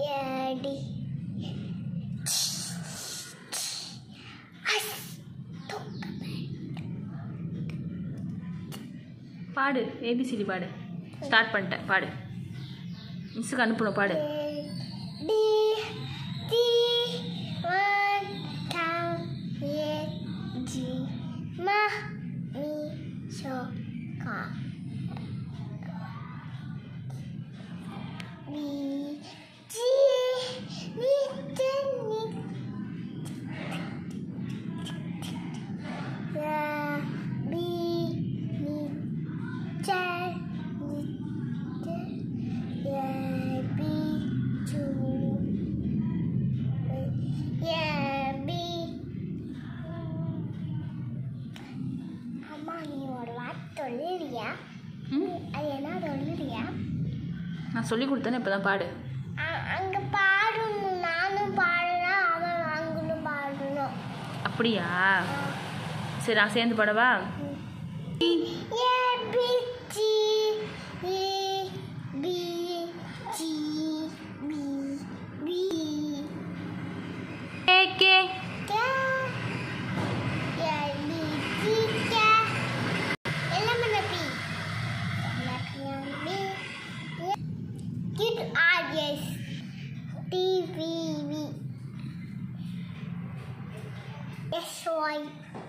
ஏடி பாடு ஏபிசிடி பாடு ஸ்டார்ட் பண்ணிட்டேன் பாடு மிஸ்ஸுக்கு அனுப்பணும் பாடு டி டி ஒன் டம் ஏ ஜி மா மீ சோ கா வி ஜி நீ டி நீ யா பி நீ சே நீ சே யா பி சு யா பி அம்மா நீ ஒரு வார்த்தை சொல்லிடுறியா ம் அது என்ன சொல்லிடுறியா நான் சொல்லி கொடுத்தேனே இப்போ தான் பாடு அ- அங்க பாடணும் நானும் பாடணும் அவன் அங்கனும் பாடணும் அப்படியா சரி நான் சேர்ந்து பாடவா A B C A B C B B K K K A B C K எல்லாமே பி எல்லாமே பி கிட் R S T V V S Y